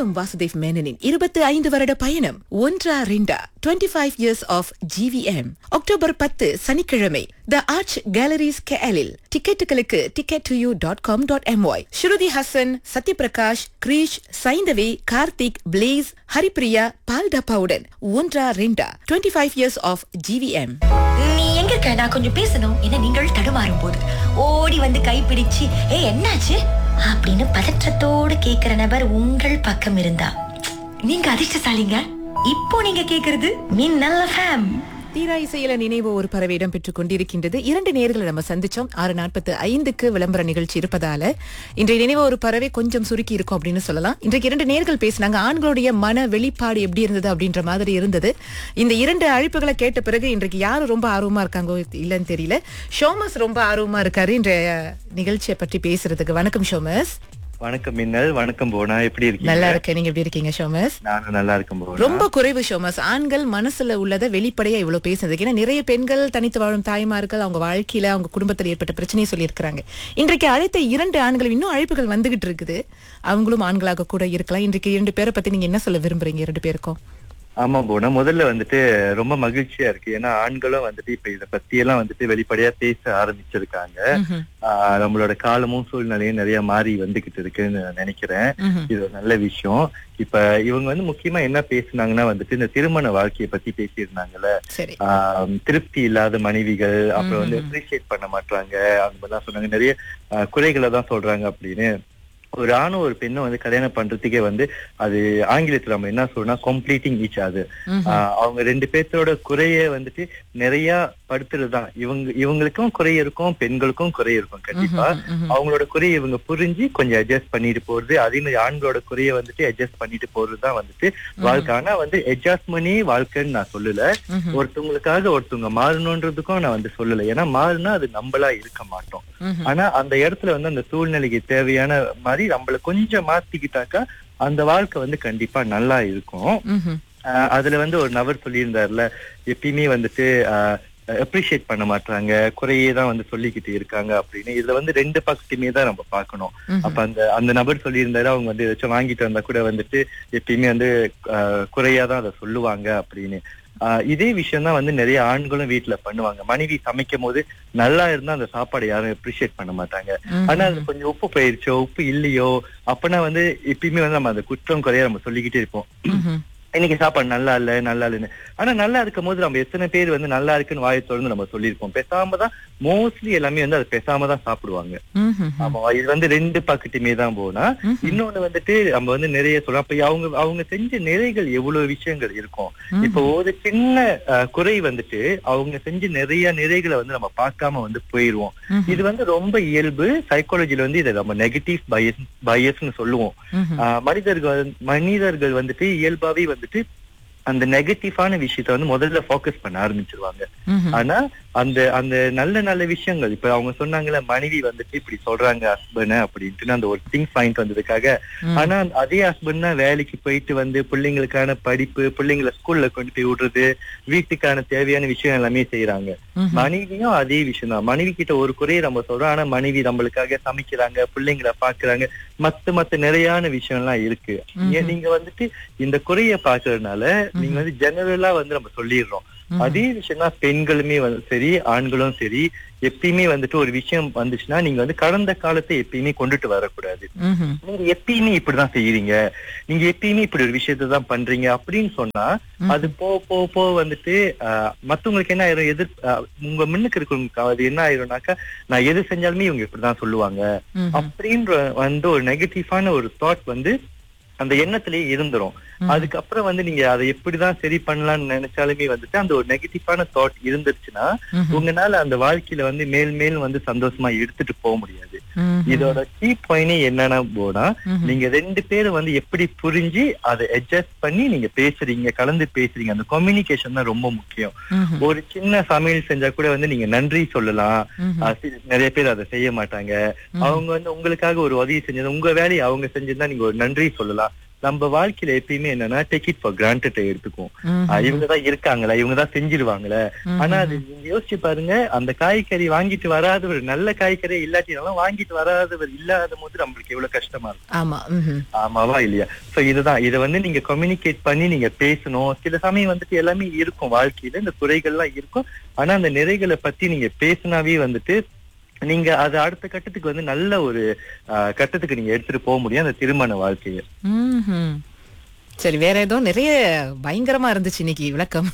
கௌதம் வாசுதேவ் மேனனின் இருபத்தி ஐந்து வருட பயணம் ஒன்றா ரெண்டா twenty five years of GVM October பத்து சனிக்கிழமை த ஆர்ச் கேலரிஸ் கேலில் டிக்கெட்டுகளுக்கு ticket to you dot com dot my Shruti Haasan Sathyaprakash Krish Saindhavi Karthik Blaaze Haripriya Paal டப்பாவுடன் ஒன்றா ரெண்டா twenty five years of GVM நீ எங்க இருக்க நான் கொஞ்சம் பேசணும் என நீங்கள் தடுமாறும் போது ஓடி வந்து கைப்பிடிச்சு ஏ என்னாச்சு அப்படின்னு பதற்றத்தோடு கேக்குற நபர் உங்கள் பக்கம் இருந்தா நீங்க அதிர்ஷ்டசாலிங்க இப்போ நீங்க கேக்குறது மின்னல் ஃபேம் தீரா இசையில நினைவு ஒரு பறவை இடம் பெற்றுக் கொண்டிருக்கின்றது இரண்டு நேர்களை நம்ம சந்திச்சோம் ஆறு நாற்பத்து ஐந்துக்கு விளம்பர நிகழ்ச்சி இருப்பதால இன்றைய நினைவு ஒரு பறவை கொஞ்சம் சுருக்கி இருக்கும் அப்படின்னு சொல்லலாம் இன்றைக்கு இரண்டு நேர்கள் பேசினாங்க ஆண்களுடைய மன வெளிப்பாடு எப்படி இருந்தது அப்படின்ற மாதிரி இருந்தது இந்த இரண்டு அழைப்புகளை கேட்ட பிறகு இன்றைக்கு யாரு ரொம்ப ஆர்வமா இருக்காங்கோ இல்லைன்னு தெரியல ஷோமஸ் ரொம்ப ஆர்வமா இருக்காரு இன்றைய நிகழ்ச்சியை பற்றி பேசுறதுக்கு வணக்கம் ஷோமஸ் வணக்கம் மின்னல் வணக்கம் போனா எப்படி இருக்கீங்க நல்லா இருக்கேன் நீங்க எப்படி இருக்கீங்க ஷோமஸ் நானும் நல்லா இருக்கேன் போனா ரொம்ப குறைவு ஷோமஸ் ஆண்கள் மனசுல உள்ளதை வெளிப்படையா இவ்வளவு பேசுனதுக்கு ஏன்னா நிறைய பெண்கள் தனித்து வாழும் தாய்மார்கள் அவங்க வாழ்க்கையில அவங்க குடும்பத்தில் ஏற்பட்ட பிரச்சனையை சொல்லியிருக்கிறாங்க இன்றைக்கு அழைத்த இரண்டு ஆண்கள் இன்னும் அழைப்புகள் வந்துகிட்டு இருக்குது அவங்களும் ஆண்களாக கூட இருக்கலாம் இன்றைக்கு இரண்டு பேரை பத்தி நீங்க என்ன சொல்ல விரும்புறீங்க இரண்டு பேருக்கும் ஆமா போனா முதல்ல வந்துட்டு ரொம்ப மகிழ்ச்சியா இருக்கு ஏன்னா ஆண்களும் வந்துட்டு இப்ப இத பத்தி எல்லாம் வந்துட்டு வெளிப்படையா பேச ஆரம்பிச்சிருக்காங்க ம்ஹும். ஆஹ் நம்மளோட காலமும் சூழ்நிலையும் நிறைய மாறி வந்துகிட்டு இருக்குன்னு நான் நினைக்கிறேன் ம்ஹும். இது ஒரு நல்ல விஷயம் இப்ப இவங்க வந்து முக்கியமா என்ன பேசுனாங்கன்னா வந்துட்டு இந்த திருமண வாழ்க்கையை பத்தி பேசியிருந்தாங்கல்ல சரி ஆஹ் திருப்தி இல்லாத மனைவிகள் அப்புறம் வந்து அப்ரிசியேட் பண்ண மாட்டாங்க அந்த மாதிரிலாம் சொன்னாங்க நிறைய ஆஹ் குறைகளை தான் சொல்றாங்க அப்படின்னு ஒரு ஆணும் ஒரு பெண்ணும் வந்து கல்யாணம் பண்றதுக்கே வந்து அது ஆங்கிலத்துல நம்ம என்ன சொல்றோம்னா கம்ப்ளீட்டிங் ஈச் அது ம்ஹும். அவங்க ரெண்டு பேர்த்தோட குறைய வந்துட்டு நிறைய படுத்துறதுதான் இவங்க இவங்களுக்கும் குறை இருக்கும் பெண்களுக்கும் குறை இருக்கும் கண்டிப்பா ம்ஹும். ம்ஹும். அவங்களோட குறையை இவங்க புரிஞ்சு கொஞ்சம் அட்ஜஸ்ட் பண்ணிட்டு போறது அதே மாதிரி ஆண்களோட குறைய வந்துட்டு அட்ஜஸ்ட் பண்ணிட்டு போறதுதான் வந்துட்டு வாழ்க்கை ஆனா வந்து அட்ஜஸ்ட்மெண்டே வாழ்க்கைன்னு நான் சொல்லல ம்ஹும். ஒருத்தவங்களுக்காக ஒருத்தவங்க மாறணுன்றதுக்கும் நான் வந்து சொல்லல ஏன்னா மாறினா அது நம்மளா இருக்க மாட்டோம் ம்ஹும். ஆனா அந்த இடத்துல வந்து அந்த சூழ்நிலைக்கு தேவையான மாதிரி நம்மள கொஞ்சம் மாத்திக்கிட்டாக்கா அந்த வாழ்க்கை வந்து கண்டிப்பா நல்லா இருக்கும் ம்ஹும். ஆஹ் அதுல வந்து ஒரு நபர் சொல்லியிருந்தாருல எப்பயுமே வந்துட்டு அப்ரிஷியேட் பண்ண மாட்டாங்க குறையே தான் வந்து சொல்லிக்கிட்டு இருக்காங்க அப்படின்னு இதுல வந்து ரெண்டு பக்கத்தையுமே தான் நம்ம பார்க்கணும் ம்ஹும். அப்ப அந்த அந்த நபர் சொல்லியிருந்தாரு அவங்க வந்து ஏதாச்சும் வாங்கிட்டு வந்தா கூட வந்துட்டு எப்பயுமே வந்து ஆஹ் குறையா தான் அதை சொல்லுவாங்க அப்படின்னு ஆஹ் இதே விஷயம் தான் வந்து நிறைய ஆண்களும் வீட்டுல பண்ணுவாங்க மனைவி சமைக்கும் போது நல்லா இருந்தா அந்த சாப்பாடு யாரும் அப்ரிஷியேட் பண்ண மாட்டாங்க ஆனா அது கொஞ்சம் உப்பு போயிருச்சோ உப்பு இல்லையோ அப்பனா வந்து எப்பயுமே வந்து நம்ம அந்த குற்றம் குறைய நம்ம சொல்லிக்கிட்டே இருப்போம் ம்ஹும். இன்னைக்கு சாப்பாடு நல்லா இல்ல நல்லா இல்லைன்னு ஆனா நல்லா இருக்கும் போது நம்ம எத்தனை பேர் வந்து நல்லா இருக்குன்னு வாயை திறந்து நம்ம சொல்லியிருப்போம் பேசாம தான் மோஸ்ட்லி எல்லாமே வந்து அதை பேசாம தான் சாப்பிடுவாங்க ம்ஹும். ஆமா இது வந்து ரெண்டு பக்கத்துமே தான் போனா ம்ஹும். இன்னொன்னு வந்துட்டு நம்ம வந்து நிறைய சொல்றோம் அப்ப அவங்க அவங்க செஞ்ச நிறைகள் எவ்வளவு விஷயங்கள் இருக்கும் ம்ஹும். இப்போ ஒரு சின்ன அஹ், குறை வந்துட்டு அவங்க செஞ்ச நிறைய நிறைகளை வந்து நம்ம பார்க்காம வந்து போயிருவோம் ம்ஹும். இது வந்து ரொம்ப இயல்பு சைக்காலஜில வந்து இதை நம்ம நெகட்டிவ் பயஸ் பயஸ்னு சொல்லுவோம் ம்ஹும். ஆஹ் மனிதர்கள் மனிதர்கள் வந்துட்டு இயல்பாவே வந்துட்டு அந்த நெகட்டிவான விஷயத்த வந்து முதல்ல ஃபோக்கஸ் பண்ண ஆரம்பிச்சிருவாங்க ம்ஹும். ஆனா அந்த அந்த நல்ல நல்ல விஷயங்கள் இப்ப அவங்க சொன்னாங்கல்ல மனைவி வந்துட்டு இப்படி சொல்றாங்க ஹஸ்பண்ட் அப்படின்ட்டு அந்த ஒரு திங்க் பாயிண்ட் வந்ததுக்காக ம். ஆனா அதே ஹஸ்பண்ட் தான் வேலைக்கு போயிட்டு வந்து பிள்ளைங்களுக்கான படிப்பு பிள்ளைங்களை ஸ்கூல்ல கொண்டு போய் விடுறது வீட்டுக்கான தேவையான விஷயம் எல்லாமே செய்யறாங்க ம்ஹும். மனைவியும் அதே விஷயம் தான் மனைவி கிட்ட ஒரு குறையை நம்ம சொல்றோம் ஆனா மனைவி நம்மளுக்காக சமைக்கிறாங்க பிள்ளைங்களை பாக்குறாங்க மத்த மத்த நிறையான விஷயம் எல்லாம் இருக்கு ஏன் நீங்க வந்துட்டு இந்த குறைய பாக்குறதுனால நீங்க வந்து ஜெனரலா வந்து நம்ம சொல்லிடுறோம் ம்ஹும். அதே விஷயம் தான் பெண்களுமே வந்து சரி ஆண்களும் சரி எப்பயுமே வந்துட்டு ஒரு விஷயம் வந்துச்சுன்னா நீங்க வந்து கடந்த காலத்தை எப்பயுமே கொண்டுட்டு வரக்கூடாது ம்ஹும். நீங்க எப்பயுமே இப்படிதான் செய்யறீங்க நீங்க எப்பயுமே இப்படி ஒரு விஷயத்தை தான் பண்றீங்க அப்படின்னு சொன்னா அது போ போ போ வந்துட்டு ஆஹ், மத்தவங்களுக்கு என்ன ஆயிரும் எதிர் ஆஹ், உங்க முன்னுக்கு இருக்கிறவங்களுக்கு அது என்ன ஆயிரும்னாக்கா நான் எது செஞ்சாலுமே இவங்க இப்படிதான் சொல்லுவாங்க ம்ஹும். அப்படின்ற வந்து ஒரு நெகட்டிவான ஒரு தாட் வந்து அந்த எண்ணத்திலேயே இருந்துரும் அதுக்கப்புறம் வந்து நீங்க அதை எப்படிதான் சரி பண்ணலாம்னு நினைச்சாலுமே வந்துட்டு அந்த ஒரு நெகட்டிவான தாட் இருந்துருச்சுன்னா ம்ஹும். உங்களால அந்த வாழ்க்கையில வந்து மேல் மேல் வந்து சந்தோஷமா எடுத்துட்டு போக முடியாது ம்ஹும். இதோட கீ பாயிண்ட் என்னன்னா போனா ம்ஹும். நீங்க ரெண்டு பேரும் வந்து எப்படி புரிஞ்சு அதை அட்ஜஸ்ட் பண்ணி நீங்க பேசுறீங்க கலந்து பேசுறீங்க அந்த கம்யூனிகேஷன் தான் ரொம்ப முக்கியம் ம்ஹும். ஒரு சின்ன சமையல் செஞ்சா கூட வந்து நீங்க நன்றி சொல்லலாம் ம்ஹும். ஆஹ் சி- நிறைய பேர் அதை செய்ய மாட்டாங்க அவங்க வந்து உங்களுக்காக ஒரு உதவி செஞ்சது உங்க வேலையை அவங்க செஞ்சிருந்தா நீங்க ஒரு நன்றி சொல்லலாம் நம்ம வாழ்க்கையில எப்பயுமே என்னன்னா டேக் இட் ஃபார் கிராண்டட் எடுத்துக்குவோம் ம்ஹும். ஆஹ் இவங்கதான் இருக்காங்களா இவங்கதான் செஞ்சிருவாங்களே ஆனா அது நீங்க யோசிச்சு பாருங்க அந்த காய்கறி வாங்கிட்டு வராதவர் நல்ல காய்கறி இல்லாட்டினாலும் வாங்கிட்டு வராதவர் இல்லாத போது நம்மளுக்கு எவ்வளவு கஷ்டமா இருக்கும் ஆமா ம்ஹும். ஆமாவா இல்லையா சோ இதுதான் இதை வந்து நீங்க கம்யூனிகேட் பண்ணி நீங்க பேசணும் சில சமயம் வந்துட்டு எல்லாமே இருக்கும் வாழ்க்கையில இந்த குறைகள்லாம் இருக்கும் ஆனா அந்த நிறைகளை பத்தி நீங்க பேசினாவே வந்துட்டு நீங்க அது அடுத்த கட்டத்துக்கு வந்து நல்ல ஒரு ஆஹ், கட்டத்துக்கு நீங்க எடுத்துட்டு போக முடியும் அந்த திருமண வாழ்க்கையை ம்ஹும். சரி வேற ஏதோ நிறைய பயங்கரமா இருந்துச்சு இன்னைக்கு விளக்கம்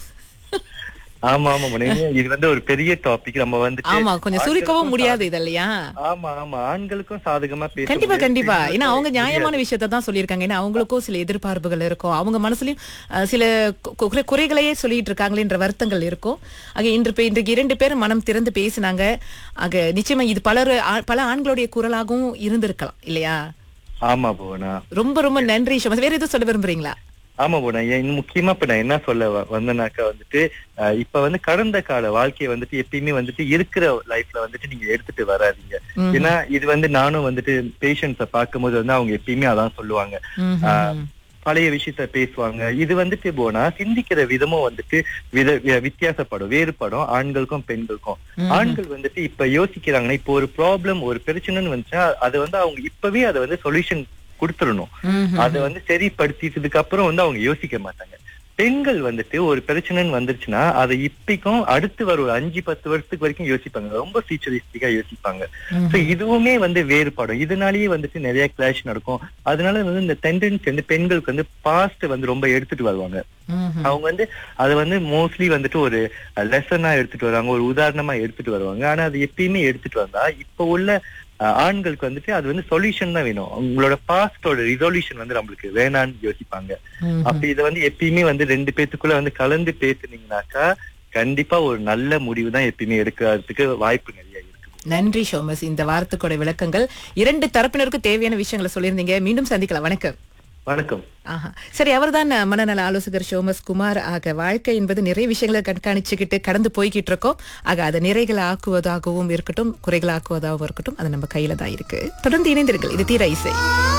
ஆமா ஆமா மனைவி. இது வந்து ஒரு பெரிய டாபிக் நம்ம வந்துட்டு ஆமா கொஞ்சம் சுருக்கவும் ஆண்களுக்கும் முடியாது இது இல்லையா ஆமா ஆமா ஆண்களுக்கும் சாதகமா பேச கண்டிப்பா முடியாது. கண்டிப்பா ஏன்னா அவங்க முடியாது. நியாயமான விஷயத்தை தான் சொல்லியிருக்காங்க ஏன்னா அவங்களுக்கும் சில எதிர்பார்ப்புகள் இருக்கும் அவங்க மனசுலயும் அஹ், சில கு- குறை- குறைகளையே சொல்லிட்டு இருக்காங்களேன்ற வருத்தங்கள் இருக்கும் ஆக இன்று இப்ப இன்றைக்கு இரண்டு பேரும் மனம் திறந்து பேசினாங்க ஆக நிச்சயமா இது பலர் ஆ- பல ஆண்களுடைய குரலாகவும் இருந்திருக்கலாம் இல்லையா ஆமா புவனா ரொம்ப ரொம்ப நன்றி ஷோமஸ் வேற எதுவும் சொல்ல விரும்புறீங்களா ஆமா புவனா ஏன் இன்னும் முக்கியமா இப்ப நான் என்ன சொல்ல வ- வந்தேனாக்கா வந்துட்டு அஹ், இப்ப வந்து கடந்த கால வாழ்க்கையை வந்துட்டு எப்பயுமே வந்துட்டு இருக்கிற லைஃப்ல வந்துட்டு நீங்க எடுத்துட்டு வராதீங்க ம்ஹும். ஏன்னா இது வந்து நானும் வந்துட்டு பேஷண்ட்ஸ பார்க்கும்போது வந்து அவங்க எப்பயுமே அதான் சொல்லுவாங்க ம்ஹும். பழைய விஷயத்த பேசுவாங்க இது வந்துட்டு போனா சிந்திக்கிற விதமும் வந்துட்டு வித வி- வித்தியாசப்படும் வேறுபடும் ஆண்களுக்கும் பெண்களுக்கும் ஆண்கள் வந்துட்டு இப்ப யோசிக்கிறாங்கன்னா இப்போ ஒரு ப்ராப்ளம் ஒரு பிரச்சனைன்னு வந்துச்சா அது வந்து அவங்க இப்பவே அதை வந்து சொல்யூஷன் கொடுத்துடணும் ம்ஹும். அதை வந்து சரிப்படுத்திட்டதுக்கு அப்புறம் வந்து அவங்க யோசிக்க மாட்டாங்க பெண்கள் வந்துட்டு ஒரு பிரச்சனைன்னு வந்துருச்சுன்னா அதை இப்பைக்கும் அடுத்து வர ஒரு அஞ்சு பத்து வருஷத்துக்கு வரைக்கும் யோசிப்பாங்க ரொம்ப ஃபியூச்சரிஸ்டிக்கா யோசிப்பாங்க ம்ஹும். சோ இதுவுமே வந்து வேறுபடும் இதனாலேயே வந்துட்டு நிறைய கிளாஷ் நடக்கும் அதனால வந்து இந்த டெண்டன்சி வந்து பெண்களுக்கு வந்து பாஸ்ட் வந்து ரொம்ப எடுத்துட்டு வருவாங்க ம்ஹும். அவங்க வந்து அதை வந்து மோஸ்ட்லி வந்துட்டு ஒரு லெசனா எடுத்துட்டு வருவாங்க ஒரு உதாரணமா எடுத்துட்டு வருவாங்க ஆனா அது எப்பயுமே எடுத்துட்டு வந்தா இப்ப உள்ள அஹ், ஆண்களுக்கு வந்துட்டு அது வந்து சொல்யூஷன் தான் வேணும் உங்களோட பாஸ்டோட ரிசொல்யூஷன் வந்து நம்மளுக்கு வேணான்னு யோசிப்பாங்க ம்ஹும். அப்ப இதை வந்து எப்பயுமே வந்து ரெண்டு பேத்துக்குள்ள வந்து கலந்து பேசுனீங்கன்னாக்கா கண்டிப்பா ஒரு நல்ல முடிவு தான் எப்பயுமே எடுக்கிறதுக்கு வாய்ப்பு நிறைய இருக்கு நன்றி ஷோமஸ் இந்த வாரத்துக்கூட விளக்கங்கள் இரண்டு தரப்பினருக்கும் தேவையான விஷயங்களை சொல்லியிருந்தீங்க மீண்டும் சந்திக்கலாம் வணக்கம் வணக்கம் ஆஹா சரி அவர்தான் மனநல ஆலோசகர் ஷோமஸ் குமார் ஆக வாழ்க்கை என்பது நிறைய விஷயங்களை கண்காணிச்சுக்கிட்டு கடந்து போய்கிட்டு இருக்கோம் ஆக அதை நிறைகளை ஆக்குவதாகவும் இருக்கட்டும் குறைகளை ஆக்குவதாகவும் இருக்கட்டும் அது நம்ம கையில தான் இருக்கு தொடர்ந்து இணைந்திருங்கள் இது தீர இசை